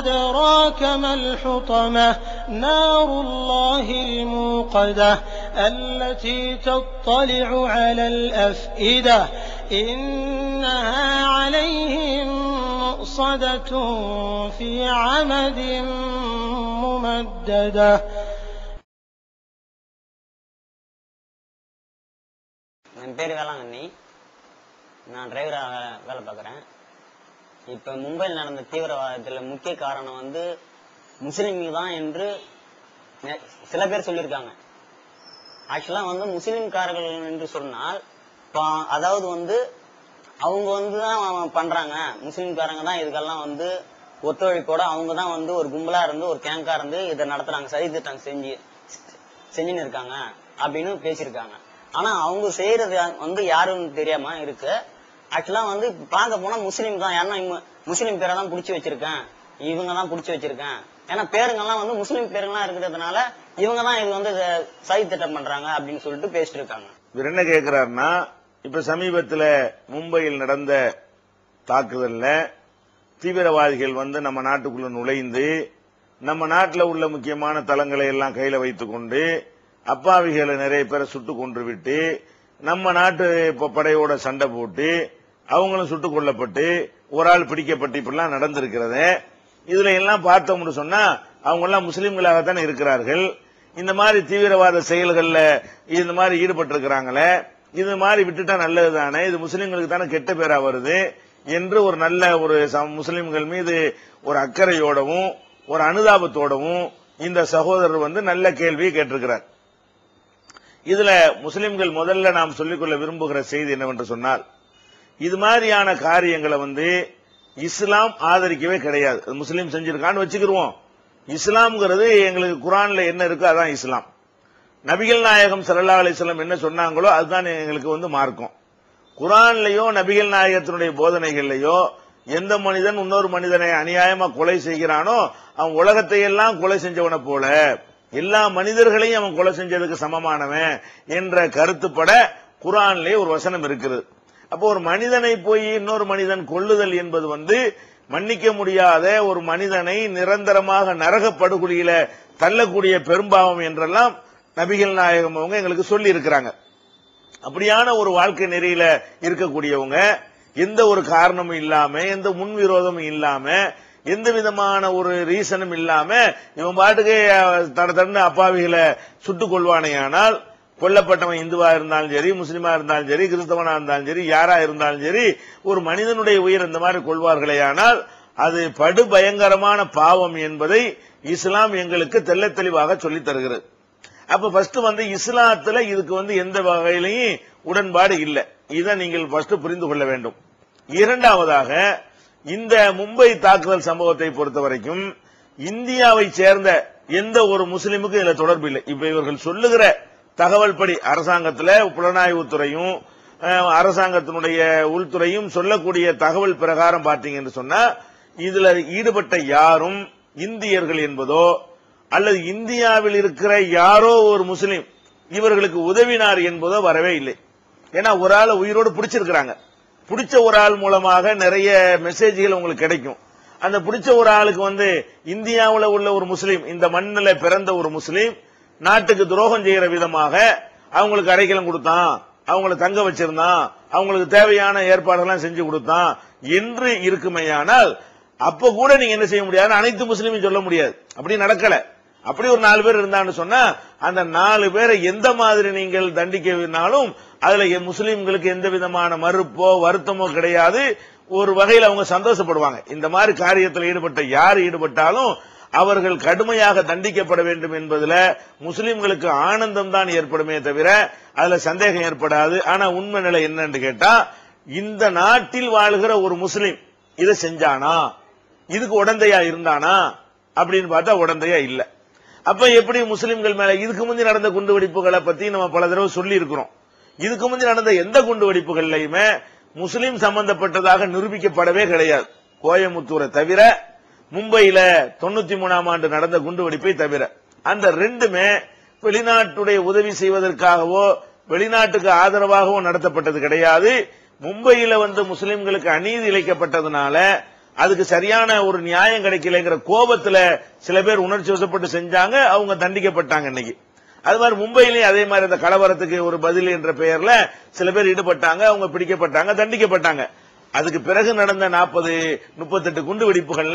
أدراك ما الحطمة نار الله الموقدة التي تطلع على الأفئدة إنها عليهم مؤصدة في عمد ممددة என் பேர் வேளாங்கண்ணி நான் டிரைவராக வேலை பார்க்குறேன் இப்போ மும்பையில் நடந்த தீவிரவாதத்தில் முக்கிய காரணம் வந்து முஸ்லீம்கள் தான் என்று நெ- சில பேர் சொல்லியிருக்காங்க ஆக்சுவலாக வந்து முஸ்லீம்காரர்கள் என்று சொன்னால் பா- அதாவது வந்து அவங்க வந்து தான் பண்றாங்க முஸ்லீம்காரங்க தான் இதுக்கெல்லாம் வந்து ஒத்துழைப்போட அவங்க தான் வந்து ஒரு கும்பலா இருந்து ஒரு கேங்கா இருந்து இதை நடத்துறாங்க சதி திட்டம் செஞ்சு செஞ்சுன்னு இருக்காங்க அப்படின்னு பேசியிருக்காங்க ஆனா அவங்க செய்யறது யா- வந்து யாருன்னு தெரியாம இருக்கு ஆக்சுவலா வந்து பார்க்க போனா முஸ்லீம் தான் ஏன்னா இவங்க முஸ்லீம் பேரை தான் புடிச்சு வச்சிருக்கேன் இவங்க தான் புடிச்சு வச்சிருக்கேன் ஏன்னா பேருங்கெல்லாம் வந்து முஸ்லீம் பேருங்கெல்லாம் இருக்கிறதுனால இவங்க தான் இது வந்து இத சதி திட்டம் பண்றாங்க அப்படின்னு சொல்லிட்டு பேசிட்டு இருக்காங்க இவர் என்ன கேட்கிறாருன்னா இப்ப சமீபத்துல மும்பையில் நடந்த தாக்குதல்ல தீவிரவாதிகள் வந்து நம்ம நாட்டுக்குள்ள நுழைந்து நம்ம நாட்டில் உள்ள முக்கியமான தளங்களை எல்லாம் கையில வைத்துக் கொண்டு அப்பாவிகளை நிறைய பேரை சுட்டு கொன்று விட்டு நம்ம நாட்டு ப- படையோட சண்டை போட்டு அவங்களும் சுட்டுக் கொல்லப்பட்டு ஒரு ஆள் பிடிக்கப்பட்டு இப்படிலாம் நடந்திருக்கிறத இதுல எல்லாம் பார்த்தோம்னு சொன்னா அவங்க எல்லாம் முஸ்லிம்களாகத்தானே இருக்கிறார்கள் இந்த மாதிரி தீவிரவாத செயல்கள்ல இந்த மாதிரி ஈடுபட்டிருக்கிறாங்களே இது மாதிரி விட்டுட்டா நல்லது தானே இது முஸ்லிம்களுக்கு தானே கெட்ட பேரா வருது என்று ஒரு நல்ல ஒரு சம- முஸ்லிம்கள் மீது ஒரு அக்கறையோடவும் ஒரு அனுதாபத்தோடவும் இந்த சகோதரர் வந்து நல்ல கேள்வியை கேட்டிருக்கிறார் இதுல முஸ்லிம்கள் முதல்ல நாம் சொல்லிக்கொள்ள விரும்புகிற செய்தி என்னவென்று சொன்னால் இது மாதிரியான காரியங்களை வந்து இஸ்லாம் ஆதரிக்கவே கிடையாது அது முஸ்லீம் செஞ்சிருக்கான்னு வச்சுக்கிருவோம் இஸ்லாம்ங்கிறது எங்களுக்கு குரான்ல என்ன இருக்கோ அதான் இஸ்லாம் நபிகள் நாயகம் ஸல்லல்லாஹு அலைஹி வஸல்லம் என்ன சொன்னாங்களோ அதுதான் எங்களுக்கு வந்து மார்க்கம் குரான்லயோ நபிகள் நாயகத்தினுடைய போதனைகள்லயோ எந்த மனிதன் இன்னொரு மனிதனை அநியாயமா கொலை செய்கிறானோ அவன் உலகத்தை எல்லாம் கொலை செஞ்சவனை போல எல்லா மனிதர்களையும் அவன் கொலை செஞ்சதுக்கு சமமானவன் என்ற கருத்துப்பட குரான்லயே ஒரு வசனம் இருக்கிறது அப்போ ஒரு மனிதனை போய் இன்னொரு மனிதன் கொல்லுதல் என்பது வந்து மன்னிக்க முடியாத ஒரு மனிதனை நிரந்தரமாக நரக படுகொலியில தள்ளக்கூடிய பெரும்பாவம் என்றெல்லாம் நபிகள் நாயகம் அவங்க எங்களுக்கு சொல்லி இருக்கிறாங்க அப்படியான ஒரு வாழ்க்கை நெறியில இருக்கக்கூடியவங்க எந்த ஒரு காரணமும் இல்லாம எந்த முன்விரோதமும் இல்லாம எந்த விதமான ஒரு ரீசனும் இல்லாம இவன் பாட்டுக்கு அஹ், தட தடன்னு அப்பாவிகளை சுட்டுக் கொள்வானேயானால் கொல்லப்பட்டவன் இந்துவா இருந்தாலும் சரி முஸ்லிமா இருந்தாலும் சரி கிறிஸ்தவனா இருந்தாலும் சரி யாரா இருந்தாலும் சரி ஒரு மனிதனுடைய உயிர் இந்த மாதிரி கொள்வார்களேயானால் அது படு பயங்கரமான பாவம் என்பதை இஸ்லாம் எங்களுக்கு தெள்ளத் தெளிவாக சொல்லித் தருகிறது அப்ப ஃபர்ஸ்ட் வந்து இஸ்லாத்துல இதுக்கு வந்து எந்த வகையிலையும் உடன்பாடு இல்லை இதை நீங்கள் ஃபர்ஸ்ட் புரிந்து கொள்ள வேண்டும் இரண்டாவதாக இந்த மும்பை தாக்குதல் சம்பவத்தை பொறுத்த வரைக்கும் இந்தியாவை சேர்ந்த எந்த ஒரு முஸ்லிமுக்கும் இதுல தொடர்பு இல்லை இப்ப இவர்கள் சொல்லுகிற தகவல் படி அரசாங்கத்துல புலனாய்வுத்துறையும் அஹ், அரசாங்கத்தினுடைய உள்துறையும் சொல்லக்கூடிய தகவல் பிரகாரம் பார்த்தீங்கன்னு சொன்னா இதுல ஈடுபட்ட யாரும் இந்தியர்கள் என்பதோ அல்லது இந்தியாவில் இருக்கிற யாரோ ஒரு முஸ்லிம் இவர்களுக்கு உதவினார் என்பதோ வரவே இல்லை ஏன்னா ஒரு ஆளை உயிரோடு பிடிச்சிருக்கிறாங்க பிடிச்ச ஒரு ஆள் மூலமாக நிறைய மெசேஜ்கள் உங்களுக்கு கிடைக்கும் அந்த பிடிச்ச ஒரு ஆளுக்கு வந்து இந்தியாவுல உள்ள ஒரு முஸ்லீம் இந்த மண்ணில் பிறந்த ஒரு முஸ்லீம் நாட்டுக்கு துரோகம் செய்யற விதமாக அவங்களுக்கு அடைக்கலம் கொடுத்தான் அவங்கள தங்க வச்சிருந்தான் அவங்களுக்கு தேவையான ஏற்பாடுகள்லாம் செஞ்சு கொடுத்தான் என்று இருக்குமேயானால் அப்ப கூட நீங்க என்ன செய்ய முடியாது அனைத்து முஸ்லீமும் சொல்ல முடியாது அப்படி நடக்கல அப்படி ஒரு நாலு பேர் இருந்தான்னு சொன்னா அந்த நாலு பேரை எந்த மாதிரி நீங்கள் தண்டிக்கவினாலும் அதுல எ- முஸ்லிம்களுக்கு எந்த விதமான மறுப்போ வருத்தமோ கிடையாது ஒரு வகையில் அவங்க சந்தோஷப்படுவாங்க இந்த மாதிரி காரியத்தில் ஈடுபட்ட யார் ஈடுபட்டாலும் அவர்கள் கடுமையாக தண்டிக்கப்பட வேண்டும் என்பதுல முஸ்லிம்களுக்கு ஆனந்தம் தான் ஏற்படுமே தவிர அதுல சந்தேகம் ஏற்படாது ஆனா உண்மை நிலை என்னன்னு கேட்டா இந்த நாட்டில் வாழ்கிற ஒரு முஸ்லிம் இதை செஞ்சானா இதுக்கு உடந்தையா இருந்தானா அப்படின்னு பார்த்தா உடந்தையா இல்ல அப்ப எப்படி முஸ்லிம்கள் மேல இதுக்கு முந்தி நடந்த குண்டு வெடிப்புகளை பத்தி நம்ம பல தடவை சொல்லி இருக்கிறோம் இதுக்கு முந்தி நடந்த எந்த குண்டு வெடிப்புகள்லையுமே முஸ்லிம் சம்பந்தப்பட்டதாக நிரூபிக்கப்படவே கிடையாது கோயமுத்தூரை தவிர மும்பையில தொண்ணூத்தி மூணாம் ஆண்டு நடந்த குண்டு வெடிப்பை தவிர அந்த ரெண்டுமே வெளிநாட்டுடைய உதவி செய்வதற்காகவோ வெளிநாட்டுக்கு ஆதரவாகவோ நடத்தப்பட்டது கிடையாது மும்பையில வந்து முஸ்லிம்களுக்கு அநீதி இழைக்கப்பட்டதுனால அதுக்கு சரியான ஒரு நியாயம் கிடைக்கலங்கிற கோபத்துல சில பேர் உணர்ச்சி வசப்பட்டு செஞ்சாங்க அவங்க தண்டிக்கப்பட்டாங்க இன்னைக்கு அது மாதிரி மும்பையிலயும் அதே மாதிரி அந்த கலவரத்துக்கு ஒரு பதில் என்ற பெயர்ல சில பேர் ஈடுபட்டாங்க அவங்க பிடிக்கப்பட்டாங்க தண்டிக்கப்பட்டாங்க அதுக்கு பிறகு நடந்த நாற்பது முப்பத்தெட்டு குண்டு வெடிப்புகள்ல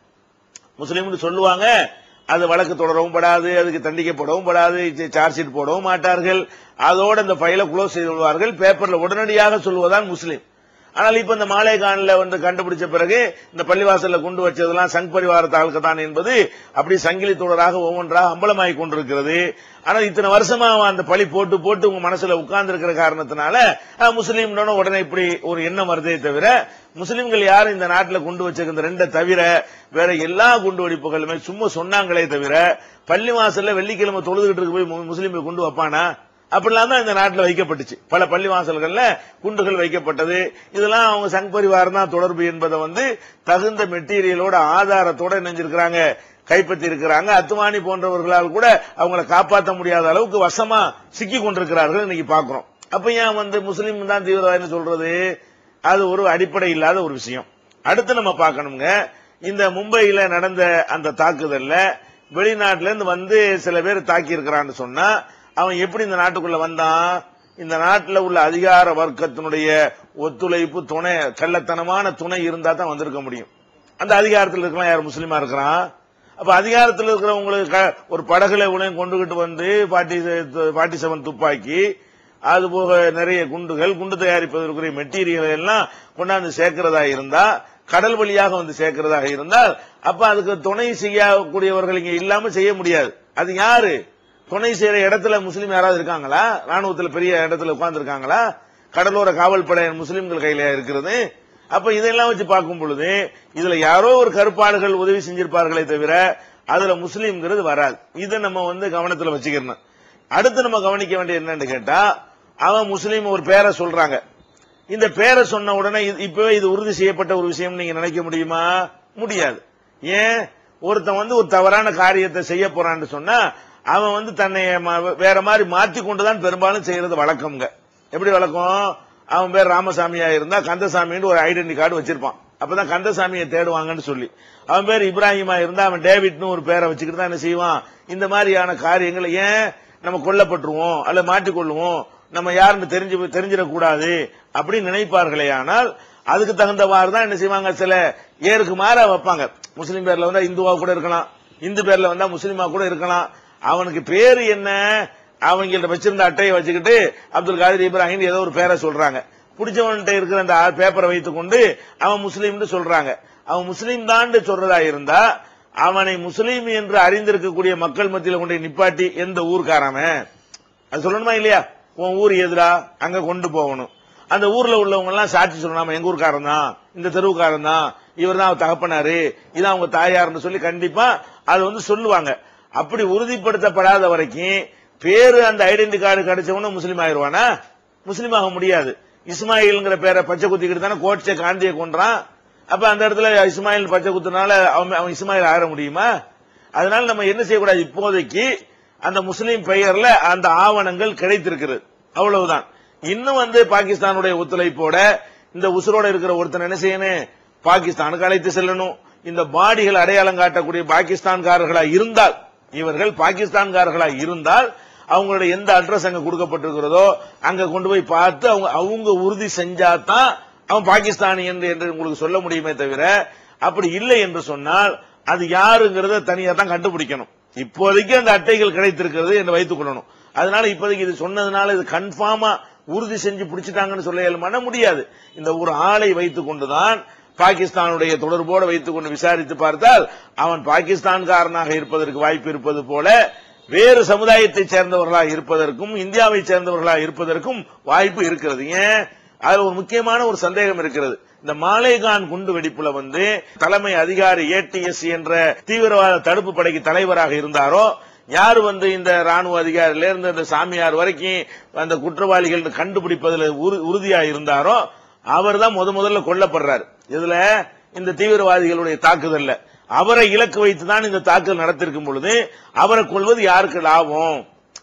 முஸ்லீம்னு சொல்லுவாங்க அது வழக்கு தொடரவும் படாது அதுக்கு தண்டிக்கப்படவும் படாது சார்ஜ் ஷீட் போடவும் மாட்டார்கள் அதோட இந்த ஃபைலை க்ளோஸ் செய்து விடுவார்கள் பேப்பர்ல உடனடியாக சொல்வதுதான் முஸ்லீம் ஆனால் இப்ப இந்த மாலைகான்ல வந்து கண்டுபிடிச்ச பிறகு இந்த பள்ளிவாசல்ல கொண்டு வச்சதெல்லாம் சங் பரிவார தாழ்க்கு தான் என்பது அப்படி சங்கிலி தொடராக ஒவ்வொன்றாக அம்பலமாகி கொண்டிருக்கிறது ஆனால் இத்தனை வருஷமா அவன் அந்த பழி போட்டு போட்டு உங்க மனசுல உட்கார்ந்து இருக்கிற காரணத்தினால அஹ், முஸ்லீம்னு உடனே இப்படி ஒரு எண்ணம் வருதே தவிர முஸ்லிம்கள் யாரும் இந்த நாட்டில் கொண்டு வச்சிருக்க இந்த ரெண்டை தவிர வேற எல்லா குண்டு வெடிப்புகளுமே சும்மா சொன்னாங்களே தவிர பள்ளி வாசல்ல வெள்ளிக்கிழமை தொழுதுகிட்டு இருக்க போய் மு- முஸ்லீம்கள் கொண்டு வைப்பானா அப்படிலாம் தான் இந்த நாட்டில் வைக்கப்பட்டுச்சு பல பள்ளி வாசல்கள்ல குண்டுகள் வைக்கப்பட்டது இதெல்லாம் அவங்க சங் பரிவாரம் தான் தொடர்பு என்பதை வந்து தகுந்த மெட்டீரியலோட ஆதாரத்தோட இணைஞ்சிருக்கிறாங்க கைப்பற்றி இருக்கிறாங்க அத்துமானி போன்றவர்களால் கூட அவங்கள காப்பாற்ற முடியாத அளவுக்கு வசமா சிக்கி கொண்டிருக்கிறார்கள் இன்னைக்கு பாக்குறோம் அப்ப ஏன் வந்து முஸ்லீம் தான் தீவிரவாதின்னு சொல்றது அது ஒரு அடிப்படை இல்லாத ஒரு விஷயம் அடுத்து நம்ம பார்க்கணுங்க இந்த மும்பையில நடந்த அந்த தாக்குதல்ல வெளிநாட்டுல இருந்து வந்து சில பேர் தாக்கி இருக்கிறான்னு சொன்னா அவன் எப்படி இந்த நாட்டுக்குள்ள வந்தான் இந்த நாட்டுல உள்ள அதிகார வர்க்கத்தினுடைய ஒத்துழைப்பு துணை கள்ளத்தனமான துணை இருந்தா தான் வந்திருக்க முடியும் அந்த அதிகாரத்தில் இருக்கலாம் யார் முஸ்லீமா இருக்கிறான் அப்ப அதிகாரத்தில் இருக்கிறவங்களுக்கு க- ஒரு படகுல உலகம் கொண்டுகிட்டு வந்து பாட்டி பாட்டி செவன் துப்பாக்கி அது போக நிறைய குண்டுகள் குண்டு தயாரிப்பதற்குரிய மெட்டீரியல் எல்லாம் கொண்டாந்து சேர்க்கிறதா இருந்தா கடல் வழியாக வந்து சேர்க்கிறதாக இருந்தால் அப்ப அதுக்கு துணை செய்யக்கூடியவர்கள் இங்க இல்லாம செய்ய முடியாது அது யாரு துணை செய்யற இடத்துல முஸ்லீம் யாராவது இருக்காங்களா ராணுவத்துல பெரிய இடத்துல உட்கார்ந்து இருக்காங்களா கடலோர காவல்படை முஸ்லிம்கள் கையில இருக்கிறது அப்ப இதெல்லாம் வச்சு பார்க்கும் பொழுது இதுல யாரோ ஒரு கருப்பாடுகள் உதவி செஞ்சிருப்பார்களே தவிர அதுல முஸ்லீம்ங்கிறது வராது இதை நம்ம வந்து கவனத்துல வச்சுக்கணும் அடுத்து நம்ம கவனிக்க வேண்டியது என்னன்னு கேட்டா அவன் முஸ்லீம் ஒரு பேரை சொல்றாங்க இந்த பேரை சொன்ன உடனே இது- இப்பவே இது உறுதி செய்யப்பட்ட ஒரு விஷயம் நீங்க நினைக்க முடியுமா முடியாது ஏன் ஒருத்தன் வந்து ஒரு தவறான காரியத்தை செய்ய போறான்னு சொன்னா அவன் வந்து தன்னை ம- வேற மாதிரி மாத்தி கொண்டுதான் பெரும்பாலும் செய்யறது வழக்கம்ங்க எப்படி வழக்கம் அவன் பேர் ராமசாமியா இருந்தா கந்தசாமின்னு ஒரு ஐடென்டி கார்டு வச்சிருப்பான் அப்பதான் கந்தசாமியை தேடுவாங்கன்னு சொல்லி அவன் பேர் இப்ராஹிமா இருந்தா அவன் டேவிட்னு ஒரு பேரை வச்சுக்கிட்டு தான் என்ன செய்வான் இந்த மாதிரியான காரியங்களை ஏன் நம்ம கொல்லப்பட்டுருவோம் அல்ல மாட்டிக்கொள்ளுவோம் நம்ம யாருன்னு தெரிஞ்சு தெரிஞ்சிடக்கூடாது அப்படின்னு நினைப்பார்களே ஆனால் அதுக்கு தகுந்தவாறு தான் என்ன செய்வாங்க சில ஏருக்கு மாறா வைப்பாங்க முஸ்லீம் பேர்ல வந்தா இந்துவா கூட இருக்கலாம் இந்து பேர்ல வந்தா முஸ்லீமா கூட இருக்கலாம் அவனுக்கு பேரு என்ன அவங்கள்ட்ட வச்சிருந்த அட்டையை வச்சுக்கிட்டு அப்துல் காதிர் இப்ராஹிம் ஏதோ ஒரு பேரை சொல்றாங்க பிடிச்சவன்கிட்ட இருக்கிற அந்த பேப்பரை வைத்துக் கொண்டு அவன் முஸ்லீம்னு சொல்றாங்க அவன் முஸ்லீம் தான் சொல்றதா இருந்தா அவனை முஸ்லீம் என்று அறிந்திருக்கக்கூடிய மக்கள் மத்தியில கொண்டு போய் நிப்பாட்டி எந்த ஊர்க்காரவன் அது சொல்லணுமா இல்லையா உன் ஊர் எதுடா அங்க கொண்டு போகணும் அந்த ஊர்ல உள்ளவங்க எல்லாம் சாட்சி சொல்லணும் எங்க ஊர்க்காரன் தான் இந்த தெருவுக்காரன் தான் இவர் தான் அவர் தகப்பனாரு இதான் அவங்க தாயார்னு சொல்லி கண்டிப்பா அது வந்து சொல்லுவாங்க அப்படி உறுதிப்படுத்தப்படாத வரைக்கும் பேரு அந்த ஐடென்டி கார்டு கிடைச்சவன முஸ்லீம் ஆயிருவானா முஸ்லீம் ஆக முடியாது இஸ்மாயில்ங்கிற பேரை பச்சை குத்திக்கிட்டு தானே கோட்சே காந்தியை கொன்றான் அப்ப அந்த இடத்துல இஸ்மாயில் பச்சை குத்துனால அவன் அவன் இஸ்மாயில் ஆக முடியுமா அதனால நம்ம என்ன செய்யக்கூடாது இப்போதைக்கு அந்த முஸ்லீம் பெயர்ல அந்த ஆவணங்கள் கிடைத்திருக்கிறது அவ்வளவுதான் இன்னும் வந்து பாகிஸ்தானுடைய ஒத்துழைப்போட இந்த உசுரோட இருக்கிற ஒருத்தன் என்ன செய்யணும் பாகிஸ்தானுக்கு அழைத்து செல்லணும் இந்த பாடிகள் அடையாளம் காட்டக்கூடிய பாகிஸ்தான்காரர்களா இருந்தால் இவர்கள் பாகிஸ்தான்காரர்களா இருந்தால் அவங்களுடைய எந்த அட்ரஸ் அங்க கொடுக்கப்பட்டிருக்கிறதோ அங்க கொண்டு போய் பார்த்து அவங்க அவங்க உறுதி செஞ்சாதான் அவன் பாகிஸ்தானி என்று என்று உங்களுக்கு சொல்ல முடியுமே தவிர அப்படி இல்லை என்று சொன்னால் அது யாருங்கிறத தனியா தான் கண்டுபிடிக்கணும் இப்போதைக்கு அந்த அட்டைகள் கிடைத்திருக்கிறது என்று வைத்துக் கொள்ளணும் அதனால இப்போதைக்கு இது சொன்னதுனால இது கன்ஃபார்மா உறுதி செஞ்சு பிடிச்சிட்டாங்கன்னு சொல்ல இயலுமானா முடியாது இந்த ஒரு ஆளை வைத்துக் கொண்டுதான் பாகிஸ்தானுடைய தொடர்போடு வைத்துக் கொண்டு விசாரித்து பார்த்தால் அவன் பாகிஸ்தான்காரனாக இருப்பதற்கு வாய்ப்பு இருப்பது போல வேறு சமுதாயத்தைச் சேர்ந்தவர்களாக இருப்பதற்கும் இந்தியாவை சேர்ந்தவர்களாக இருப்பதற்கும் வாய்ப்பு இருக்கிறது ஏன் அதுல ஒரு முக்கியமான ஒரு சந்தேகம் இருக்கிறது இந்த மாலேகான் குண்டு வெடிப்புல வந்து தலைமை அதிகாரி ஏடிஎஸ் என்ற தீவிரவாத தடுப்பு படைக்கு தலைவராக இருந்தாரோ யார் வந்து இந்த ராணுவ அதிகாரியில இருந்து இந்த சாமியார் வரைக்கும் அந்த குற்றவாளிகள் கண்டுபிடிப்பதில் உறு- உறுதியா இருந்தாரோ அவர் தான் முத முதல்ல கொல்லப்படுறாரு இதுல இந்த தீவிரவாதிகளுடைய தாக்குதல்ல அவரை இலக்கு வைத்து தான் இந்த தாக்குதல் நடத்திருக்கும் பொழுது அவரை கொள்வது யாருக்கு லாபம்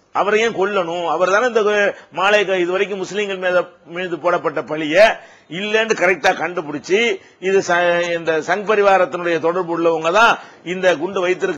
அவரை ஏன் கொல்லணும் அவர் தானே இந்த மாலை இது வரைக்கும் முஸ்லீம்கள் மீது மீது போடப்பட்ட பழிய இல்லன்னு கரெக்டா கண்டுபிடிச்சு இது ச- இந்த சங் பரிவாரத்தினுடைய தொடர்பு உள்ளவங்க தான் இந்த குண்டு வைத்திருக்க